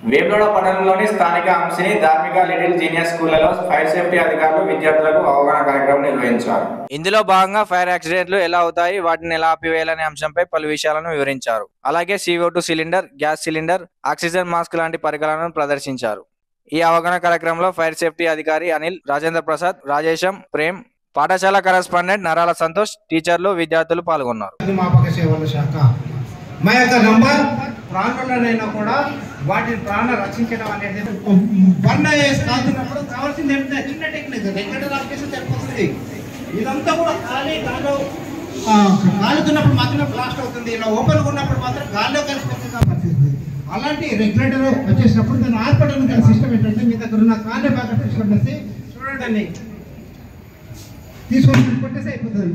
వేములవాడ పట్టణంలోని స్థానిక అంశిని ధార్మిక లిటిల్ జీనియస్ స్కూళ్లలో ఫైర్ సేఫ్టీ అధికారులు విద్యార్థులకు అవగాహన కార్యక్రమం నిర్వహించారు ఇందులో భాగంగా ఫైర్ యాక్సిడెంట్లు ఎలా అవుతాయి వాటిని ఎలా ఆపివేయాలనే అంశంపై పలు విషయాలను వివరించారు అలాగే CO2 two cylinder gas cylinder oxygen mask లాంటి పరికరాలను ప్రదర్శించారు ఈ అవగాహన కార్యక్రమంలో ఫైర్ సేఫ్టీ అధికారి అనిల్ రాజేంద్ర ప్రసాద్ రాజేశం ప్రేమ్ పాఠశాల కరెస్పాండెంట్ నరాల సంతోష్ టీచర్లు విద్యార్థులు పాల్గొన్నారు అగ్నిమాపక సేవల శాఖ మా యొక్క నంబర్ ప్రాణులనైనా కూడా వాటిని ప్రాణ రక్షించడం అనేది బండ వేసి కాల్చినప్పుడు కావాల్సింది ఏంటంటే చిన్న టెక్నిక్ రెగ్యులేటర్ ఆఫ్ చేసి సరిపోతుంది ఇదంతా కూడా ఖాళీ గాల్లో ఆ, కాలుతున్నప్పుడు మాత్రమే బ్లాస్ట్ అవుతుంది ఇలా ఓపెన్ ఉన్నప్పుడు మాత్రం గాల్లో కలిసిపోతుంది ఆ పరిస్థితి అలాంటి రెగ్యులేటర్ వచ్చేసినప్పుడు దాన్ని ఆర్పడం గల సిస్టమ్ ఏంటంటే మీ దగ్గర ఉన్న కాలే బాగా తీసుకుంటే చూడండి తీసుకొని కొట్టేసి అయిపోతుంది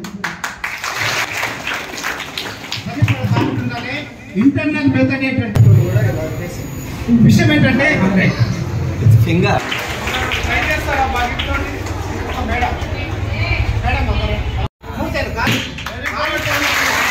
అది మన బాగుంటుందని ఇంటర్నల్ మెథడ్ ఏంటంటే విషయం ఏంటంటే ఫింగర్ ట్రై చేస్తారా బాగా మేడం మేడం ఒకరు. మూసారు కాదు కాలు చేయండి.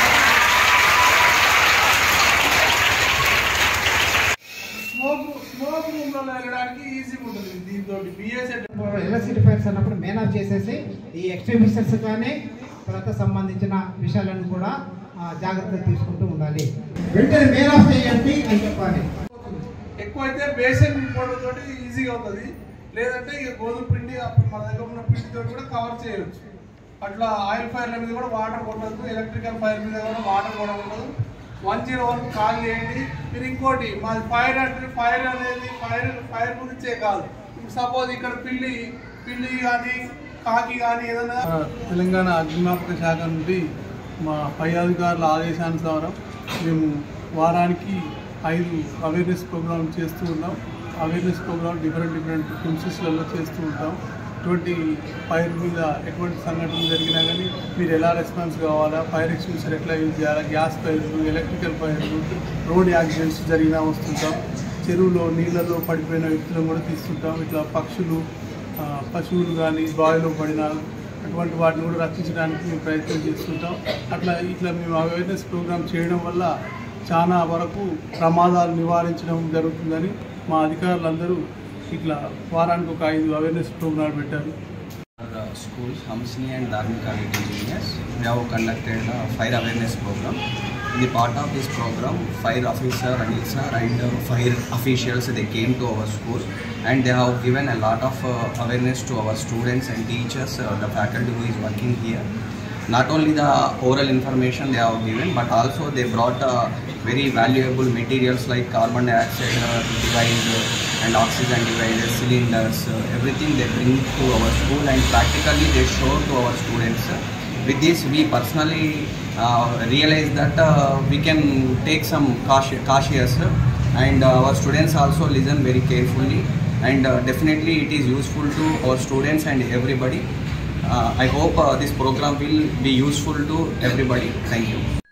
స్మోక్ స్మోక్ రూమ్ లో వెళ్ళడానికి ఈజీగా ఉంటుంది దీంతో బిఎస్ఎట్ ఎలక్ట్రిసిటీ ఫైర్స్ అన్నప్పుడు మెయిన్ ఆఫ్ చేసేసి ఈ ఎక్స్ట్రీమిస్టర్స్ కానీ తర్వాత సంబంధించిన విషయాలను కూడా ఆ, జాగ్రత్త తీసుకుంటూ ఉండాలి వెంటనే మెయిన్ ఆఫ్ చేయండి అని చెప్పాలి ఎక్కువైతే బేసిన్ పౌడర్ తోటి ఈజీగా అవుతుంది లేదంటే ఇక గోధుమ పిండి అప్పుడు మన దగ్గర ఉన్న పిండితో కూడా కవర్ చేయొచ్చు అట్లా ఆయిల్ ఫైర్ల మీద కూడా వాటర్ కొట్టదు ఎలక్ట్రికల్ ఫైర్ మీద కూడా వాటర్ కూడా ఉండదు వన్ జీరో వన్ కాల్ చేయండి మీరు ఇంకోటి మాది ఫైర్ అంటే ఫైర్ అనేది ఫైర్ ఫైర్ గురించే కాదు ఇప్పుడు సపోజ్ ఇక్కడ పిల్లి పిల్లి కానీ కాకి కానీ ఏదైనా తెలంగాణ అగ్నిమాపక శాఖ నుండి మా పై అధికారుల ఆదేశానుసారం మేము వారానికి ఐదు అవేర్నెస్ ప్రోగ్రామ్ చేస్తూ ఉన్నాం అవేర్నెస్ ప్రోగ్రామ్ డిఫరెంట్ డిఫరెంట్ ప్రిన్సెస్లలో చేస్తూ ఉంటాం ఎటువంటి ఫైర్ మీద ఎటువంటి సంఘటన జరిగినా కానీ మీరు ఎలా రెస్పాన్స్ కావాలా ఫైర్ ఎక్స్టింగ్విషర్ ఎట్లా యూజ్ చేయాలా గ్యాస్ ఫైర్లు ఎలక్ట్రికల్ ఫైర్లు రోడ్ యాక్సిడెంట్స్ జరిగినా వస్తుంటాం చెరువులో నీళ్ళలో పడిపోయిన వ్యక్తులను కూడా తీస్తుంటాం ఇట్లా పక్షులు ఆ, పశువులు కానీ బావిలో పడిన అటువంటి వాటిని కూడా రక్షించడానికి మేము ప్రయత్నం చేస్తుంటాం అట్లా ఇట్లా మేము అవేర్నెస్ ప్రోగ్రామ్ చేయడం వల్ల చాలా వరకు ప్రమాదాలు నివారించడం జరుగుతుందని మా అధికారులందరూ ఇట్లా వారానికి ఒక ఐదు అవేర్నెస్ ప్రోగ్రాం పెట్టారు Our uh, school, Hamsini and Dharmika Lit Engineers, we have conducted a fire awareness program. In the part of this program, fire officer Anil sir and uh, fire officials they came to our school and they have given a lot of uh, awareness to our students and teachers, uh, the faculty who is working here. Not only the oral information they have given, but also they brought uh, very valuable materials like carbon dioxide uh, device uh, and oxygen devices, cylinders, uh, everything they bring to our school and practically they show to our students. With this, we personally uh, realize that uh, we can take some cautious, cautious and uh, our students also listen very carefully and uh, definitely it is useful to our students and everybody. Uh, I hope uh, this program will be useful to everybody. Thank you.